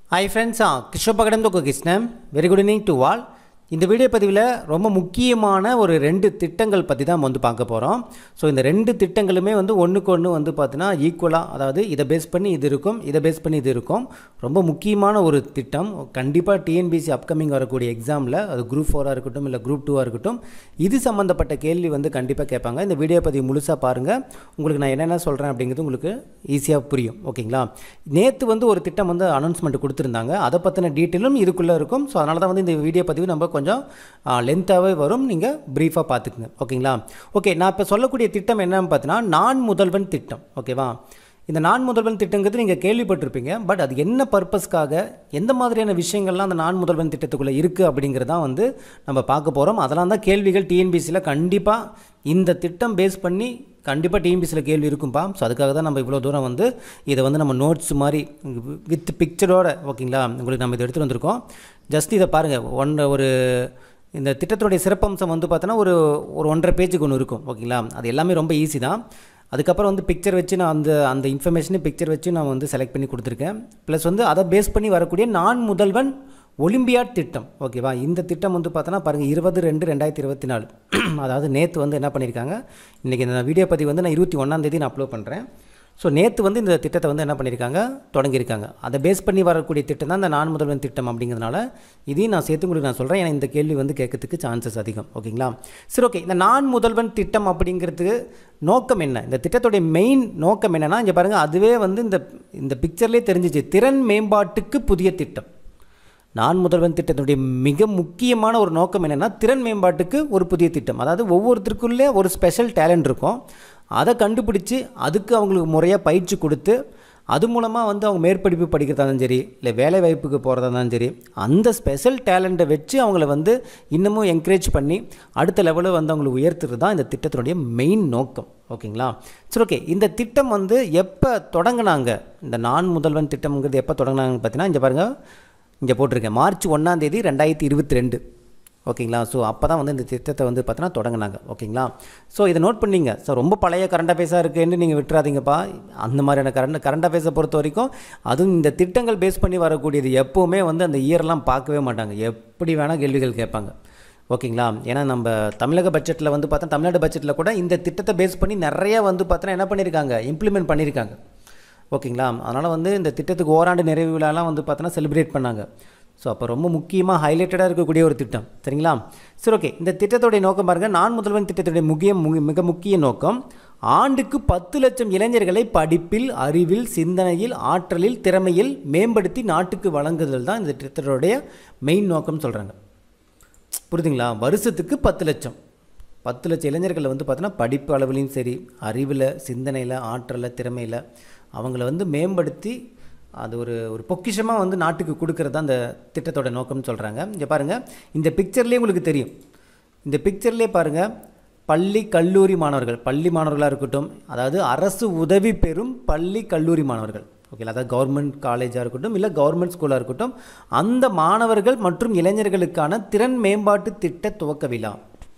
hi friends கிருஷ்ணபகடம் தொக்கு Krishnan very good evening to all இந்த வீடியோ பதிவில் ரொம்ப முக்கியமான ஒரு ரெண்டு திட்டங்கள் பற்றி தான் நம்ம வந்து பார்க்க போகிறோம் ஸோ இந்த ரெண்டு திட்டங்களுமே வந்து ஒன்றுக்கு ஒன்று வந்து பார்த்தீங்கன்னா ஈக்குவலாக அதாவது இதை பேஸ் பண்ணி இது இருக்கும் இதை பேஸ் பண்ணி இது இருக்கும் ரொம்ப முக்கியமான ஒரு திட்டம் கண்டிப்பாக டிஎன்பிசி அப்கமிங் வரக்கூடிய எக்ஸாமில் அது குரூப் ஃபோராக இருக்கட்டும் இல்லை குரூப் டூவாக இருக்கட்டும் இது சம்மந்தப்பட்ட கேள்வி வந்து கண்டிப்பாக கேட்பாங்க இந்த வீடியோ பதிவு முழுசாக பாருங்கள் உங்களுக்கு நான் என்னென்ன சொல்கிறேன் அப்படிங்கிறது உங்களுக்கு ஈஸியாக புரியும் ஓகேங்களா நேற்று வந்து ஒரு திட்டம் வந்து அனௌன்ஸ்மெண்ட் கொடுத்துருந்தாங்க அதை பற்றின டீட்டெயிலும் இதுக்குள்ளே இருக்கும் ஸோ அதனால தான் வந்து இந்த வீடியோ பதிவு நம்ம கொஞ்சம் லென்த்தாகவே வரும் நீங்கள் ப்ரீஃபாக பார்த்துக்குங்க ஓகேங்களா ஓகே நான் இப்போ சொல்லக்கூடிய திட்டம் என்னன்னு பார்த்தீங்கன்னா நான் முதல்வன் திட்டம் ஓகேவா இந்த நான் முதல்வன் திட்டங்கிறது நீங்கள் கேள்விப்பட்டிருப்பீங்க பட் அது என்ன பர்பஸ்க்காக எந்த மாதிரியான விஷயங்கள்லாம் அந்த நான் முதல்வன் திட்டத்துக்குள்ளே இருக்குது அப்படிங்கிறதான் வந்து நம்ம பார்க்க போகிறோம் அதெல்லாம் தான் கேள்விகள் டிஎன்பிசியில் கண்டிப்பாக இந்த திட்டம் பேஸ் பண்ணி கண்டிப்பாக டிஎன்பிசியில் கேள்வி இருக்கும்பா ஸோ அதுக்காக தான் நம்ம இவ்வளோ தூரம் வந்து இதை வந்து நம்ம நோட்ஸ் மாதிரி வித் பிக்சரோட ஓகேங்களா உங்களுக்கு நம்ம இதை எடுத்துகிட்டு வந்திருக்கோம் ஜஸ்ட் இதை பாருங்கள் ஒன் ஒரு இந்த திட்டத்துடைய சிறப்பம்சம் வந்து பார்த்தோன்னா ஒரு ஒரு ஒன்றரை பேஜுக்கு ஒன்று இருக்கும் ஓகேங்களா அது எல்லாமே ரொம்ப ஈஸி தான் அதுக்கப்புறம் வந்து பிக்சர் வச்சு நான் அந்த அந்த இன்ஃபர்மேஷனை பிக்சர் வச்சு நான் வந்து செலக்ட் பண்ணி கொடுத்துருக்கேன் ப்ளஸ் வந்து அதை பேஸ் பண்ணி வரக்கூடிய நான் முதல்வன் ஒலிம்பியாட் திட்டம் ஓகேவா இந்த திட்டம் வந்து பார்த்தோன்னா பாருங்கள் இருபது ரெண்டு ரெண்டாயிரத்தி இருபத்தி நாலு அதாவது நேற்று வந்து என்ன பண்ணியிருக்காங்க இன்றைக்கி இந்த வீடியோ பதிவு வந்து நான் இருபத்தி ஒன்றாந்தேதி நான் அப்லோட் பண்ணுறேன் ஸோ நேற்று வந்து இந்த திட்டத்தை வந்து என்ன பண்ணியிருக்காங்க தொடங்கியிருக்காங்க அதை பேஸ் பண்ணி வரக்கூடிய திட்டம் தான் இந்த நான் முதல்வன் திட்டம் அப்படிங்கிறதுனால இதையும் நான் சேர்த்து உங்களுக்கு நான் சொல்கிறேன் ஏன்னா இந்த கேள்வி வந்து கேட்கறதுக்கு சான்சஸ் அதிகம் ஓகேங்களா சரி ஓகே இந்த நான் முதல்வன் திட்டம் அப்படிங்கிறதுக்கு நோக்கம் என்ன இந்த திட்டத்துடைய மெயின் நோக்கம் என்னென்னா இங்கே பாருங்கள் அதுவே வந்து இந்த இந்த பிக்சர்லேயே தெரிஞ்சிச்சு திறன் மேம்பாட்டுக்கு புதிய திட்டம் நான் முதல்வன் திட்டத்தினுடைய மிக முக்கியமான ஒரு நோக்கம் என்னென்னா திறன் மேம்பாட்டுக்கு ஒரு புதிய திட்டம் அதாவது ஒவ்வொருத்தருக்குள்ளே ஒரு ஸ்பெஷல் டேலண்ட் இருக்கும் அதை கண்டுபிடிச்சி அதுக்கு அவங்களுக்கு முறையாக பயிற்சி கொடுத்து அது மூலமாக வந்து அவங்க மேற்படிப்பு படிக்கிறதா இருந்தாலும் சரி இல்லை வேலை வாய்ப்புக்கு போகிறதா இருந்தாலும் சரி அந்த ஸ்பெஷல் டேலண்ட்டை வச்சு அவங்கள வந்து இன்னமும் என்கரேஜ் பண்ணி அடுத்த லெவலில் வந்து அவங்களை உயர்த்துறது தான் இந்த திட்டத்தினுடைய மெயின் நோக்கம் ஓகேங்களா சரி ஓகே இந்த திட்டம் வந்து எப்போ தொடங்கினாங்க இந்த நான் முதல்வன் திட்டம்ங்கிறது எப்போ தொடங்கினாங்கன்னு பார்த்தீங்கன்னா இங்கே பாருங்கள் இங்கே போட்டிருக்கேன் மார்ச் ஒன்றாந்தேதி ரெண்டாயிரத்தி இருபத்தி ரெண்டு ஓகேங்களா ஸோ அப்போ தான் வந்து இந்த திட்டத்தை வந்து பார்த்தீங்கன்னா தொடங்கினாங்க ஓகேங்களா ஸோ இதை நோட் பண்ணிங்க ஸோ ரொம்ப பழைய கரண்ட் அஃபேர்ஸாக இருக்குன்னு நீங்கள் விட்டுறாதீங்கப்பா அந்த மாதிரியான கரண்ட் கரண்ட் அஃபேர்ஸை பொறுத்த வரைக்கும் அதுவும் இந்த திட்டங்கள் பேஸ் பண்ணி வரக்கூடியது எப்போவுமே வந்து அந்த இயர்லாம் பார்க்கவே மாட்டாங்க எப்படி வேணால் கேள்விகள் கேட்பாங்க ஓகேங்களா ஏன்னா நம்ம தமிழக பட்ஜெட்டில் வந்து பார்த்தா தமிழ்நாடு பட்ஜெட்டில் கூட இந்த திட்டத்தை பேஸ் பண்ணி நிறைய வந்து பார்த்தோன்னா என்ன பண்ணியிருக்காங்க இம்ப்ளிமெண்ட் பண்ணியிருக்காங்க ஓகேங்களா அதனால் வந்து இந்த திட்டத்துக்கு ஓராண்டு நிறைவு விழாலாம் வந்து பார்த்தோன்னா செலிப்ரேட் பண்ணாங்க ஸோ அப்போ ரொம்ப முக்கியமாக ஹைலைட்டடாக இருக்கக்கூடிய ஒரு திட்டம் சரிங்களா சரி ஓகே இந்த திட்டத்துடைய நோக்கம் பாருங்கள் நான் முதல்வன் திட்டத்துடைய முக்கிய மிக முக்கிய நோக்கம் ஆண்டுக்கு பத்து லட்சம் இளைஞர்களை படிப்பில் அறிவில் சிந்தனையில் ஆற்றலில் திறமையில் மேம்படுத்தி நாட்டுக்கு வழங்குதல் தான் இந்த திட்டத்துடைய மெயின் நோக்கம் சொல்கிறாங்க புரியுதுங்களா வருஷத்துக்கு பத்து லட்சம் பத்து லட்சம் இளைஞர்களை வந்து பார்த்தோன்னா படிப்பு அளவுலையும் சரி அறிவில் சிந்தனையில் ஆற்றலில் திறமையில் அவங்கள வந்து மேம்படுத்தி அது ஒரு ஒரு பொக்கிஷமாக வந்து நாட்டுக்கு கொடுக்கறது தான் அந்த திட்டத்தோட நோக்கம்னு சொல்கிறாங்க இங்கே பாருங்கள் இந்த பிக்சர்லேயே உங்களுக்கு தெரியும் இந்த பிக்சர்லேயே பாருங்கள் பள்ளி கல்லூரி மாணவர்கள் பள்ளி மாணவர்களாக இருக்கட்டும் அதாவது அரசு உதவி பெறும் பள்ளி கல்லூரி மாணவர்கள் ஓகேங்களா அதாவது கவர்மெண்ட் காலேஜாக இருக்கட்டும் இல்லை கவர்மெண்ட் ஸ்கூலாக இருக்கட்டும் அந்த மாணவர்கள் மற்றும் இளைஞர்களுக்கான திறன் மேம்பாட்டு திட்ட துவக்க விழா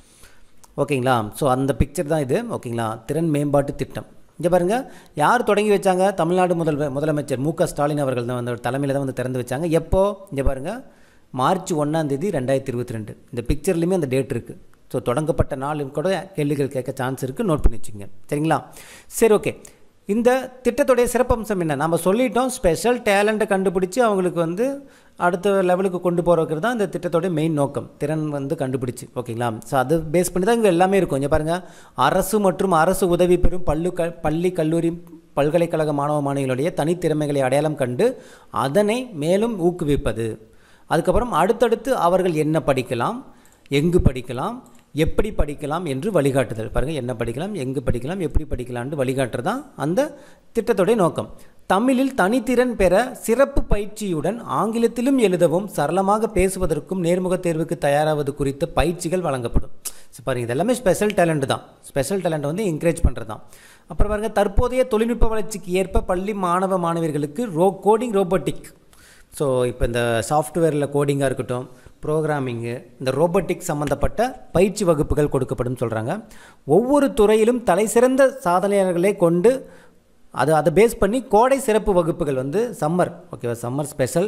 ஓகேங்களா ஸோ அந்த பிக்சர் தான் இது ஓகேங்களா திறன் மேம்பாட்டு திட்டம் இங்கே பாருங்கள் யார் தொடங்கி வச்சாங்க தமிழ்நாடு முதல்வர் முதலமைச்சர் மு க ஸ்டாலின் அவர்கள் தான் வந்து தலைமையில் தான் வந்து திறந்து வச்சாங்க எப்போ இங்கே பாருங்கள் மார்ச் ஒன்றாந்தேதி ரெண்டாயிரத்தி இருபத்தி ரெண்டு இந்த பிக்சர்லேயுமே அந்த டேட் இருக்குது ஸோ தொடங்கப்பட்ட நாள் கூட கேள்விகள் கேட்க சான்ஸ் இருக்குது நோட் பண்ணி வச்சுங்க சரிங்களா சரி ஓகே இந்த திட்டத்துடைய சிறப்பம்சம் என்ன நம்ம சொல்லிட்டோம் ஸ்பெஷல் டேலண்ட்டை கண்டுபிடிச்சி அவங்களுக்கு வந்து அடுத்த லெவலுக்கு கொண்டு போகிறதுக்கு தான் இந்த திட்டத்தோடைய மெயின் நோக்கம் திறன் வந்து கண்டுபிடிச்சி ஓகேங்களா ஸோ அது பேஸ் பண்ணி தான் இங்கே எல்லாமே இருக்கும் இங்கே பாருங்கள் அரசு மற்றும் அரசு உதவி பெறும் பள்ளு க பள்ளி கல்லூரி பல்கலைக்கழக மாணவ மாணவிகளுடைய தனித்திறமைகளை அடையாளம் கண்டு அதனை மேலும் ஊக்குவிப்பது அதுக்கப்புறம் அடுத்தடுத்து அவர்கள் என்ன படிக்கலாம் எங்கு படிக்கலாம் எப்படி படிக்கலாம் என்று வழிகாட்டுதல் பாருங்கள் என்ன படிக்கலாம் எங்கு படிக்கலாம் எப்படி படிக்கலாம்னு வழிகாட்டுறது தான் அந்த திட்டத்துடைய நோக்கம் தமிழில் தனித்திறன் பெற சிறப்பு பயிற்சியுடன் ஆங்கிலத்திலும் எழுதவும் சரளமாக பேசுவதற்கும் நேர்முக தேர்வுக்கு தயாராவது குறித்த பயிற்சிகள் வழங்கப்படும் ஸோ பாருங்கள் இதெல்லாமே ஸ்பெஷல் டேலண்ட் தான் ஸ்பெஷல் டேலண்ட் வந்து என்கரேஜ் பண்ணுறது தான் அப்புறம் பாருங்கள் தற்போதைய தொழில்நுட்ப வளர்ச்சிக்கு ஏற்ப பள்ளி மாணவ மாணவியர்களுக்கு ரோ கோடிங் ரோபோட்டிக் ஸோ இப்போ இந்த சாஃப்ட்வேரில் கோடிங்காக இருக்கட்டும் ப்ரோக்ராமிங்கு இந்த ரோபோட்டிக் சம்மந்தப்பட்ட பயிற்சி வகுப்புகள் கொடுக்கப்படும் சொல்கிறாங்க ஒவ்வொரு துறையிலும் தலைசிறந்த சாதனையாளர்களை கொண்டு அது அதை பேஸ் பண்ணி கோடை சிறப்பு வகுப்புகள் வந்து சம்மர் ஓகேவா சம்மர் ஸ்பெஷல்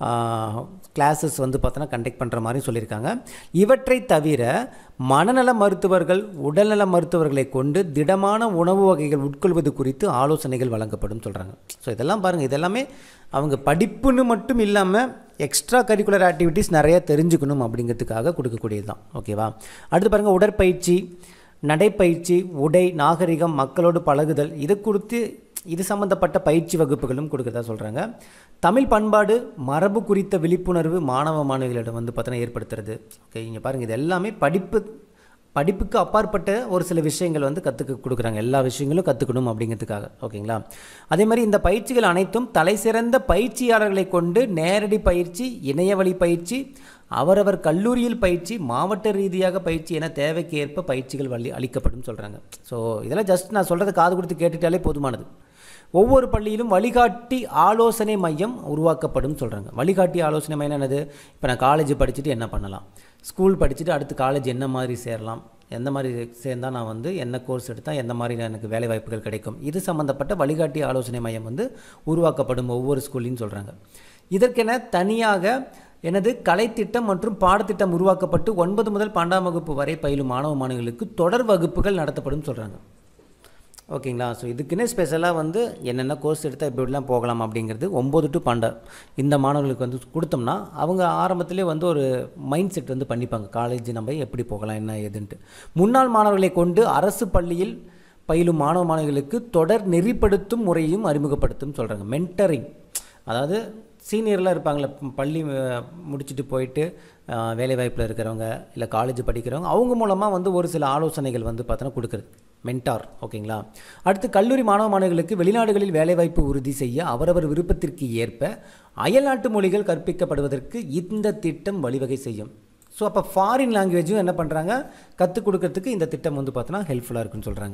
கிளாஸஸ் வந்து பார்த்தோன்னா கண்டக்ட் பண்ணுற மாதிரி சொல்லியிருக்காங்க இவற்றை தவிர மனநல மருத்துவர்கள் உடல்நல மருத்துவர்களை கொண்டு திடமான உணவு வகைகள் உட்கொள்வது குறித்து ஆலோசனைகள் வழங்கப்படும் சொல்கிறாங்க ஸோ இதெல்லாம் பாருங்கள் இதெல்லாமே அவங்க படிப்புன்னு மட்டும் இல்லாமல் எக்ஸ்ட்ரா கரிக்குலர் ஆக்டிவிட்டீஸ் நிறைய தெரிஞ்சுக்கணும் அப்படிங்கிறதுக்காக கொடுக்கக்கூடியது தான் ஓகேவா அடுத்து பாருங்கள் உடற்பயிற்சி நடைப்பயிற்சி உடை நாகரிகம் மக்களோடு பழகுதல் இது குறித்து இது சம்மந்தப்பட்ட பயிற்சி வகுப்புகளும் கொடுக்குறதா சொல்கிறாங்க தமிழ் பண்பாடு மரபு குறித்த விழிப்புணர்வு மாணவ மாணவிகளிடம் வந்து பார்த்தோன்னா ஏற்படுத்துறது ஓகே இங்கே பாருங்கள் இது எல்லாமே படிப்பு படிப்புக்கு அப்பாற்பட்ட ஒரு சில விஷயங்கள் வந்து கற்றுக்க கொடுக்குறாங்க எல்லா விஷயங்களும் கற்றுக்கணும் அப்படிங்கிறதுக்காக ஓகேங்களா அதே மாதிரி இந்த பயிற்சிகள் அனைத்தும் தலை சிறந்த பயிற்சியாளர்களை கொண்டு நேரடி பயிற்சி இணையவழி பயிற்சி அவரவர் கல்லூரியில் பயிற்சி மாவட்ட ரீதியாக பயிற்சி என தேவைக்கு ஏற்ப பயிற்சிகள் வழி அளிக்கப்படும் சொல்கிறாங்க ஸோ இதெல்லாம் ஜஸ்ட் நான் சொல்கிறத காது கொடுத்து கேட்டுட்டாலே போதுமானது ஒவ்வொரு பள்ளியிலும் வழிகாட்டி ஆலோசனை மையம் உருவாக்கப்படும் சொல்கிறாங்க வழிகாட்டி ஆலோசனை மையம் என்னது இப்போ நான் காலேஜ் படிச்சுட்டு என்ன பண்ணலாம் ஸ்கூல் படிச்சுட்டு அடுத்து காலேஜ் என்ன மாதிரி சேரலாம் எந்த மாதிரி சேர்ந்தால் நான் வந்து என்ன கோர்ஸ் எடுத்தால் எந்த மாதிரி எனக்கு வேலை வாய்ப்புகள் கிடைக்கும் இது சம்மந்தப்பட்ட வழிகாட்டி ஆலோசனை மையம் வந்து உருவாக்கப்படும் ஒவ்வொரு ஸ்கூல்லையும் சொல்கிறாங்க இதற்கென தனியாக எனது கலைத்திட்டம் மற்றும் பாடத்திட்டம் உருவாக்கப்பட்டு ஒன்பது முதல் பன்னெண்டாம் வகுப்பு வரை பயிலும் மாணவ மாணவிகளுக்கு தொடர் வகுப்புகள் நடத்தப்படும் சொல்கிறாங்க ஓகேங்களா ஸோ இதுக்குன்னே ஸ்பெஷலாக வந்து என்னென்ன கோர்ஸ் எடுத்தால் இப்படிலாம் போகலாம் அப்படிங்கிறது ஒம்பது டு பன்னெண்டு இந்த மாணவர்களுக்கு வந்து கொடுத்தோம்னா அவங்க ஆரம்பத்திலே வந்து ஒரு மைண்ட் செட் வந்து பண்ணிப்பாங்க காலேஜ் நம்ம எப்படி போகலாம் என்ன ஏதுன்ட்டு முன்னாள் மாணவர்களை கொண்டு அரசு பள்ளியில் பயிலும் மாணவ மாணவிகளுக்கு தொடர் நெறிப்படுத்தும் முறையும் அறிமுகப்படுத்தும் சொல்கிறாங்க மென்டரிங் அதாவது சீனியர்லாம் இருப்பாங்களே பள்ளி அஹ், முடிச்சுட்டு போயிட்டு அஹ், வேலைவாய்ப்பில் இருக்கிறவங்க இல்லை காலேஜ் படிக்கிறவங்க அவங்க மூலமாக வந்து ஒரு சில ஆலோசனைகள் வந்து பார்த்தோன்னா கொடுக்குறது மென்டார் ஓகேங்களா அடுத்து கல்லூரி மாணவ மாணவிகளுக்கு வெளிநாடுகளில் வேலைவாய்ப்பு உறுதி செய்ய அவரவர் விருப்பத்திற்கு ஏற்ப அயல்நாட்டு மொழிகள் கற்பிக்கப்படுவதற்கு இந்த திட்டம் வழிவகை செய்யும் ஸோ அப்போ ஃபாரின் லாங்குவேஜும் என்ன பண்ணுறாங்க கற்றுக் கொடுக்கறதுக்கு இந்த திட்டம் வந்து பார்த்தோன்னா ஹெல்ப்ஃபுல்லாக இருக்குன்னு சொல்கிறாங்க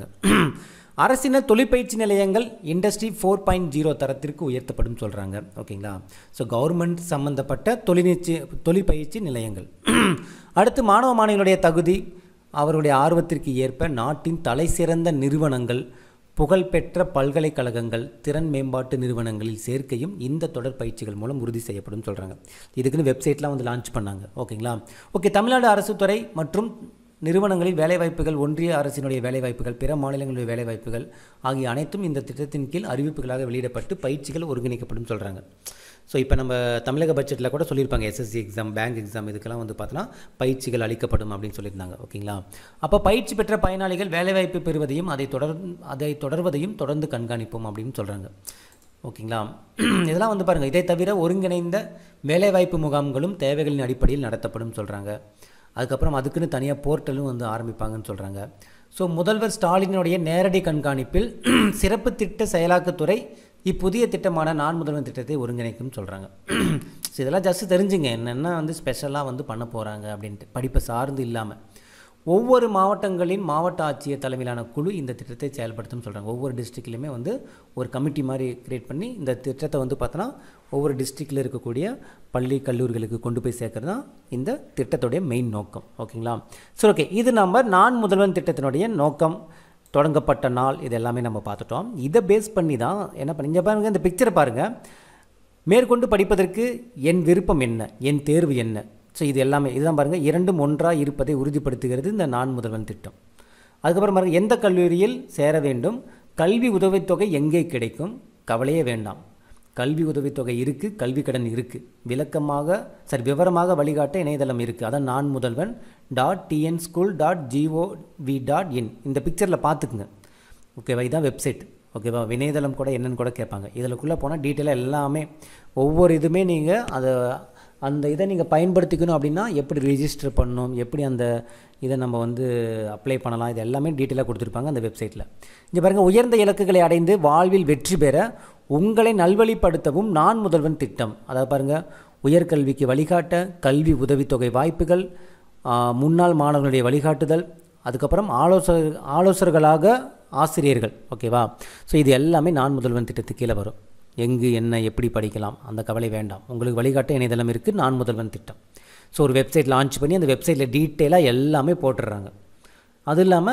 அரசினர் தொழிற்பயிற்சி நிலையங்கள் இண்டஸ்ட்ரி ஃபோர் பாயிண்ட் ஜீரோ தரத்திற்கு உயர்த்தப்படும் சொல்கிறாங்க ஓகேங்களா ஸோ கவர்மெண்ட் சம்மந்தப்பட்ட தொழில்நீச்சி தொழிற்பயிற்சி நிலையங்கள் அடுத்து மாணவ மாணவிகளுடைய தகுதி அவருடைய ஆர்வத்திற்கு ஏற்ப நாட்டின் தலைசிறந்த நிறுவனங்கள் புகழ்பெற்ற பல்கலைக்கழகங்கள் திறன் மேம்பாட்டு நிறுவனங்களில் சேர்க்கையும் இந்த தொடர் பயிற்சிகள் மூலம் உறுதி செய்யப்படும் சொல்கிறாங்க இதுக்குன்னு வெப்சைட்லாம் வந்து லான்ச் பண்ணாங்க ஓகேங்களா ஓகே தமிழ்நாடு அரசு துறை மற்றும் நிறுவனங்களில் வேலைவாய்ப்புகள் ஒன்றிய அரசினுடைய வேலைவாய்ப்புகள் பிற மாநிலங்களுடைய வேலைவாய்ப்புகள் ஆகிய அனைத்தும் இந்த திட்டத்தின் கீழ் அறிவிப்புகளாக வெளியிடப்பட்டு பயிற்சிகள் ஒருங்கிணைக்கப்படும் சொல்கிறாங்க ஸோ இப்போ நம்ம தமிழக பட்ஜெட்டில் கூட சொல்லியிருப்பாங்க எஸ்எஸ்சி எக்ஸாம் பேங்க் எக்ஸாம் இதுக்கெல்லாம் வந்து பார்த்தோன்னா பயிற்சிகள் அளிக்கப்படும் அப்படின்னு சொல்லியிருந்தாங்க ஓகேங்களா அப்போ பயிற்சி பெற்ற பயனாளிகள் வேலைவாய்ப்பு பெறுவதையும் அதை தொடர் அதை தொடர்வதையும் தொடர்ந்து கண்காணிப்போம் அப்படின்னு சொல்கிறாங்க ஓகேங்களா இதெல்லாம் வந்து பாருங்கள் இதை தவிர ஒருங்கிணைந்த வேலைவாய்ப்பு முகாம்களும் தேவைகளின் அடிப்படையில் நடத்தப்படும் சொல்கிறாங்க அதுக்கப்புறம் அதுக்குன்னு தனியாக போர்ட்டலும் வந்து ஆரம்பிப்பாங்கன்னு சொல்கிறாங்க ஸோ முதல்வர் ஸ்டாலினுடைய நேரடி கண்காணிப்பில் சிறப்பு திட்ட செயலாக்கத்துறை இப்புதிய திட்டமான நான் முதல்வன் திட்டத்தை ஒருங்கிணைக்கும் சொல்கிறாங்க ஸோ இதெல்லாம் ஜஸ்ட் தெரிஞ்சுங்க என்னென்ன வந்து ஸ்பெஷலாக வந்து பண்ண போகிறாங்க அப்படின்ட்டு படிப்பை சார்ந்து இல்லாமல் ஒவ்வொரு மாவட்டங்களின் மாவட்ட ஆட்சியர் தலைமையிலான குழு இந்த திட்டத்தை செயல்படுத்தும் சொல்கிறாங்க ஒவ்வொரு டிஸ்ட்ரிக்ட்லையுமே வந்து ஒரு கமிட்டி மாதிரி கிரியேட் பண்ணி இந்த திட்டத்தை வந்து பார்த்தோன்னா ஒவ்வொரு டிஸ்ட்ரிக்டில் இருக்கக்கூடிய பள்ளி கல்லூரிகளுக்கு கொண்டு போய் சேர்க்கறது தான் இந்த திட்டத்துடைய மெயின் நோக்கம் ஓகேங்களா சரி ஓகே இது நம்ம நான் முதல்வன் திட்டத்தினுடைய நோக்கம் தொடங்கப்பட்ட நாள் இது எல்லாமே நம்ம பார்த்துட்டோம் இதை பேஸ் பண்ணி தான் என்ன பண்ணி இங்கே பாருங்கள் இந்த பிக்சரை பாருங்கள் மேற்கொண்டு படிப்பதற்கு என் விருப்பம் என்ன என் தேர்வு என்ன ஸோ இது எல்லாமே இதுதான் பாருங்கள் இரண்டும் ஒன்றாக இருப்பதை உறுதிப்படுத்துகிறது இந்த நான் முதல்வன் திட்டம் அதுக்கப்புறம் பாருங்கள் எந்த கல்லூரியில் சேர வேண்டும் கல்வி உதவித்தொகை எங்கே கிடைக்கும் கவலையே வேண்டாம் கல்வி உதவித்தொகை இருக்குது கல்வி கடன் இருக்குது விளக்கமாக சரி விவரமாக வழிகாட்ட இணையதளம் இருக்குது அதான் Naan Mudhalvan dot TN school dot GOV dot in இந்த பிக்சரில் பார்த்துக்குங்க ஓகேவா இதுதான் வெப்சைட் ஓகேவா இணையதளம் கூட என்னன்னு கூட கேட்பாங்க இதில்குள்ளே போனால் டீட்டெயிலாக எல்லாமே ஒவ்வொரு இதுவுமே நீங்கள் அதை அந்த இதை நீங்கள் பயன்படுத்திக்கணும் அப்படின்னா எப்படி ரிஜிஸ்டர் பண்ணணும் எப்படி அந்த இதை நம்ம வந்து அப்ளை பண்ணலாம் இது எல்லாமே டீட்டெயிலாக கொடுத்துருப்பாங்க அந்த வெப்சைட்டில் இங்கே பாருங்கள் உயர்ந்த இலக்குகளை அடைந்து வாழ்வில் வெற்றி பெற உங்களை நல்வழிப்படுத்தவும் நான் முதல்வன் திட்டம் அதாவது பாருங்கள் உயர்கல்விக்கு வழிகாட்ட கல்வி உதவித்தொகை வாய்ப்புகள் ஆ, முன்னாள் மாணவர்களுடைய வழிகாட்டுதல் அதுக்கப்புறம் ஆலோச ஆலோசகர்களாக ஆசிரியர்கள் ஓகேவா ஸோ இது எல்லாமே நான் முதல்வன் திட்டத்துக்கு கீழே வரும் எங்கு என்ன எப்படி படிக்கலாம் அந்த கவலை வேண்டாம் உங்களுக்கு வழிகாட்ட இணையதளம் இருக்குது நான் முதல்வன் திட்டம் ஸோ ஒரு வெப்சைட் லான்ச் பண்ணி அந்த வெப்சைட்டில் டீட்டெயிலாக எல்லாமே போட்டுடுறாங்க அது இல்லாமல்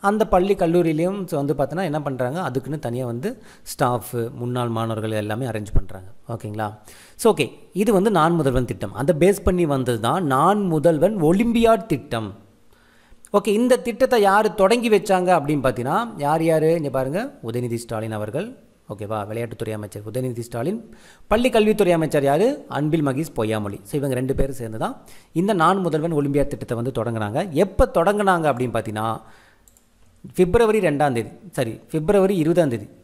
அந்த பள்ளி கல்லூரியிலையும் so வந்து பார்த்தோன்னா என்ன பண்ணுறாங்க அதுக்குன்னு தனியாக வந்து ஸ்டாஃபு முன்னாள் மாணவர்கள் எல்லாமே அரேஞ்ச் பண்ணுறாங்க ஓகேங்களா ஸோ ஓகே இது வந்து நான் முதல்வன் திட்டம் அதை பேஸ் பண்ணி வந்தது தான் நான் முதல்வன் ஒலிம்பியாட் திட்டம் ஓகே இந்த திட்டத்தை யார் தொடங்கி வச்சாங்க அப்படின்னு பார்த்தீங்கன்னா யார் யார் இங்கே பாருங்கள் உதயநிதி ஸ்டாலின் அவர்கள் ஓகேவா விளையாட்டுத்துறை அமைச்சர் உதயநிதி ஸ்டாலின் பள்ளி கல்வித்துறை அமைச்சர் யார் அன்பில் மகேஷ் பொய்யாமொழி ஸோ இவங்க ரெண்டு பேரும் சேர்ந்து தான் இந்த நான் முதல்வன் ஒலிம்பியாட் திட்டத்தை வந்து தொடங்கினாங்க எப்போ தொடங்கினாங்க அப்படின்னு பார்த்தீங்கன்னா பிப்ரவரி ரெண்டாம் தேதி சரி பிப்ரவரி இருபதாம் தேதி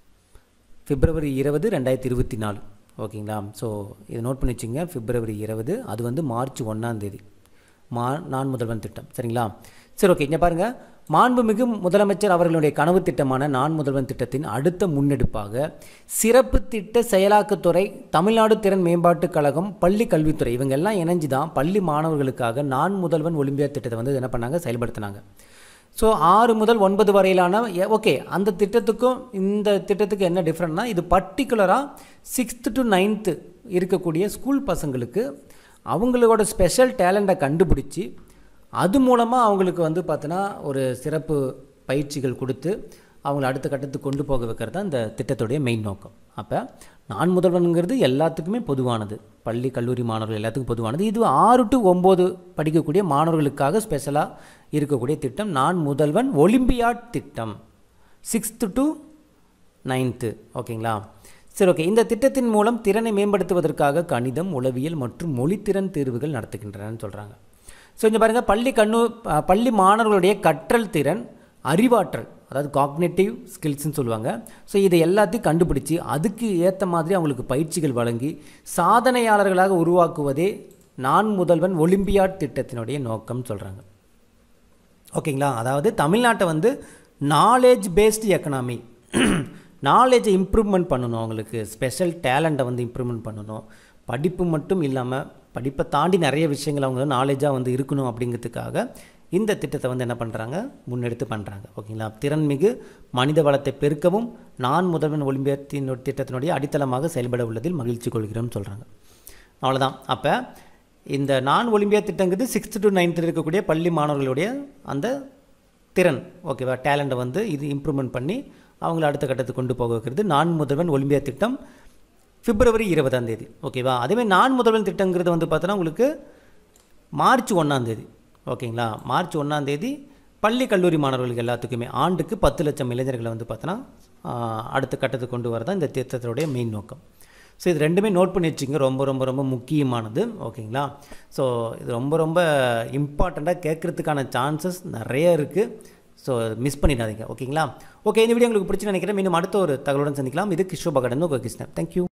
பிப்ரவரி இருபது ரெண்டாயிரத்தி இருபத்தி நாலு ஓகேங்களா ஸோ இதை நோட் பண்ணி வச்சுங்க பிப்ரவரி இருபது அது வந்து மார்ச் ஒன்றாம் தேதி மா நான் முதல்வன் திட்டம் சரிங்களா சரி ஓகே இங்கே பாருங்கள் மாண்புமிகு முதலமைச்சர் அவர்களுடைய கனவு திட்டமான நான் முதல்வன் திட்டத்தின் அடுத்த முன்னெடுப்பாக சிறப்பு திட்ட செயலாக்கத்துறை தமிழ்நாடு திறன் மேம்பாட்டுக் கழகம் பள்ளி கல்வித்துறை இவங்க எல்லாம் இணைஞ்சு தான் பள்ளி மாணவர்களுக்காக நான் முதல்வன் ஒலிம்பியாட் திட்டத்தை வந்து என்ன பண்ணாங்க செயல்படுத்தினாங்க ஸோ ஆறு முதல் ஒன்பது வரையிலான ஓகே அந்த திட்டத்துக்கும் இந்த திட்டத்துக்கு என்ன டிஃப்ரெண்ட்னா இது பர்டிகுலராக சிக்ஸ்த்து டு நைன்த்து இருக்கக்கூடிய ஸ்கூல் பசங்களுக்கு அவங்களோட ஸ்பெஷல் டேலண்ட்டை கண்டுபிடிச்சி அது மூலமாக அவங்களுக்கு வந்து பார்த்தோன்னா ஒரு சிறப்பு பயிற்சிகள் கொடுத்து அவங்கள அடுத்த கட்டத்துக்கு கொண்டு போக வைக்கிறது தான் இந்த திட்டத்துடைய மெயின் நோக்கம் அப்போ நான் முதல்வனுங்கிறது எல்லாத்துக்குமே பொதுவானது பள்ளி கல்லூரி மாணவர்கள் எல்லாத்துக்கும் பொதுவானது இது ஆறு டு ஒம்பது படிக்கக்கூடிய மாணவர்களுக்காக ஸ்பெஷலாக இருக்கக்கூடிய திட்டம் நான் முதல்வன் ஒலிம்பியாட் திட்டம் சிக்ஸ்த்து டு நைன்த்து ஓகேங்களா சரி ஓகே இந்த திட்டத்தின் மூலம் திறனை மேம்படுத்துவதற்காக கணிதம் உளவியல் மற்றும் மொழித்திறன் தேர்வுகள் நடத்துகின்றனன்னு சொல்கிறாங்க ஸோ இங்கே பாருங்கள் பள்ளி கண்ணு அஹ், பள்ளி மாணவர்களுடைய கற்றல் திறன் அறிவாற்றல் அதாவது காக்னேட்டிவ் ஸ்கில்ஸ்னு சொல்லுவாங்க ஸோ இதை எல்லாத்தையும் கண்டுபிடிச்சி அதுக்கு ஏற்ற மாதிரி அவங்களுக்கு பயிற்சிகள் வழங்கி சாதனையாளர்களாக உருவாக்குவதே நான் முதல்வன் ஒலிம்பியாட் திட்டத்தினுடைய நோக்கம்னு சொல்கிறாங்க ஓகேங்களா அதாவது தமிழ்நாட்டை வந்து நாலேஜ் பேஸ்டு எக்கனாமி நாலேஜை இம்ப்ரூவ்மெண்ட் பண்ணணும் அவங்களுக்கு ஸ்பெஷல் டேலண்ட்டை வந்து இம்ப்ரூவ்மெண்ட் பண்ணணும் படிப்பு மட்டும் இல்லாமல் படிப்பை தாண்டி நிறைய விஷயங்கள் அவங்க நாலேஜாக வந்து இருக்கணும் அப்படிங்கிறதுக்காக இந்த திட்டத்தை வந்து என்ன பண்ணுறாங்க முன்னெடுத்து பண்ணுறாங்க ஓகேங்களா திறன்மிகு மனித வளத்தை பெருக்கவும் நான் முதல்வன் ஒலிம்பியத்தின் திட்டத்தினுடைய அடித்தளமாக செயல்பட உள்ளதில் மகிழ்ச்சி கொள்கிறோம்னு சொல்கிறாங்க அவ்வளோதான் அப்போ இந்த நான் ஒலிம்பியா திட்டங்கிறது சிக்ஸ்த்து டு நைன்த்தில் இருக்கக்கூடிய பள்ளி மாணவர்களுடைய அந்த திறன் ஓகேவா டேலண்ட்டை வந்து இது இம்ப்ரூவ்மெண்ட் பண்ணி அவங்கள அடுத்த கட்டத்துக்கு கொண்டு போக வைக்கிறது நான் முதல்வன் ஒலிம்பியா திட்டம் பிப்ரவரி இருபதாம் தேதி ஓகேவா அதேமாதிரி நான் முதல்வன் திட்டங்கிறது வந்து பார்த்தோன்னா உங்களுக்கு மார்ச் ஒன்றாம் தேதி ஓகேங்களா மார்ச் ஒன்றாம் தேதி பள்ளி கல்லூரி மாணவர்களுக்கு எல்லாத்துக்குமே ஆண்டுக்கு பத்து லட்சம் இளைஞர்களை வந்து பார்த்தோன்னா ஆஹ், அடுத்த கட்டத்துக்கு கொண்டு வரதான் இந்த திட்டத்தினுடைய மெயின் நோக்கம் ஸோ இது ரெண்டுமே நோட் பண்ணி வச்சுங்க ரொம்ப ரொம்ப ரொம்ப முக்கியமானது ஓகேங்களா ஸோ இது ரொம்ப ரொம்ப இம்பார்ட்டண்ட்டாக கேட்குறதுக்கான சான்சஸ் நிறைய இருக்குது ஸோ மிஸ் பண்ணிடாதீங்க ஓகேங்களா ஓகே இந்த வீடியோ உங்களுக்கு பிடிச்சி நினைக்கிறேன் மீண்டும் அடுத்த ஒரு தகவலுடன் சந்திக்கலாம் இது கிஷோபகடன் கிருஷ்ணன் தேங்க்யூ